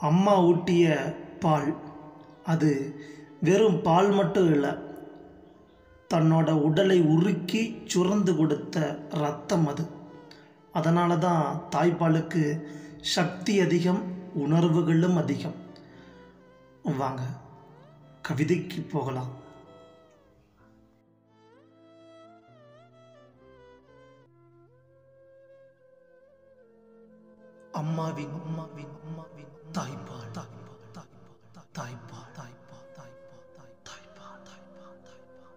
அம்மா ஊட்டிய பால் அது வெறும் பால் மட்டும் இல்லை தன்னோட உடலை உருக்கி சுரந்து கொடுத்த ரத்தம் அது அதனால தான் தாய்ப்பாலுக்கு சக்தி அதிகம் உணர்வுகளும் அதிகம் வாங்க கவிதைக்கு போகலாம் அம்மாவின் அம்மாவின் அம்மாவின் தாய்ப்பால் தாய்ப்பால் தாய்ப்பால் தாய்ப்பால் தாய்ப்பால் தாய்ப்பால் தாய்ப்பால் தாய்ப்பால் தாய்ப்பால்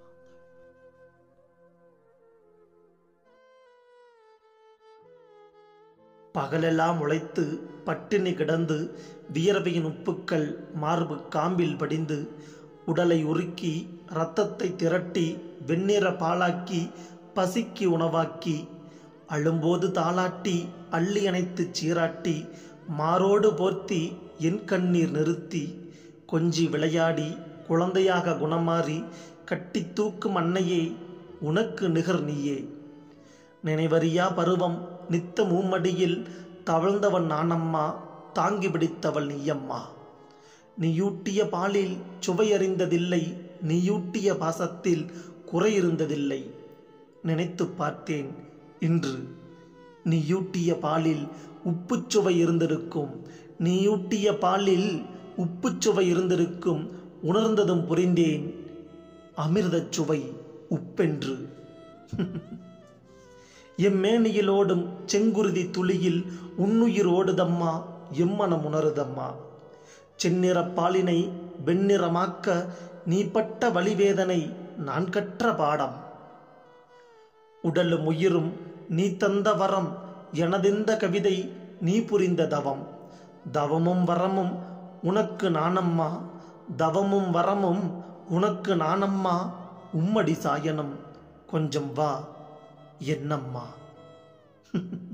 பகலெல்லாம் உழைத்து பட்டினி கிடந்து வியர்வையின் உப்புக்கள் மார்பு காம்பில் படிந்து உடலை உருக்கி இரத்தத்தை திரட்டி வெண்ணிற பாலாக்கி பசிக்கு உணவாக்கி அழும்போது தாளாட்டி அள்ளி அணைத்துச் சீராட்டி மாரோடு போர்த்தி என் கண்ணீர் நிறுத்தி கொஞ்சி விளையாடி குழந்தையாக குணமாறி கட்டி தூக்கும் அன்னையே உனக்கு நிகர் நீயே நினைவறியா பருவம் நித்த மூமடியில் தவழ்ந்தவன் நானம்மா தாங்கி பிடித்தவள் நீயம்மா நீயூட்டிய பாலில் சுவையறிந்ததில்லை நீயூட்டிய பாசத்தில் குறையிருந்ததில்லை நினைத்து பார்த்தேன் இன்று நீயூட்டிய பாலில் உப்புச்சுவை இருந்திருக்கும் நீயூட்டிய பாலில் உப்புச்சுவை இருந்திருக்கும் உணர்ந்ததும் புரிந்தேன் அமிர்தச் சுவை உப்பென்று எம்மேனியிலோடும் செங்குருதி துளியில் உன்னுயிர் ஓடுதம்மா எம்மனம் உணருதம்மா செந்நிற பாலினை வெண்ணிறமாக்க நீ பட்ட வழிவேதனை நான் கற்ற பாடம் உடலும் உயிரும் நீ தந்த வரம் எனதெந்த கவிதை நீ புரிந்த தவம் தவமும் வரமும் உனக்கு நானம்மா தவமும் வரமும் உனக்கு நானம்மா உம்மடி சாயனம் கொஞ்சம் வா என்னம்மா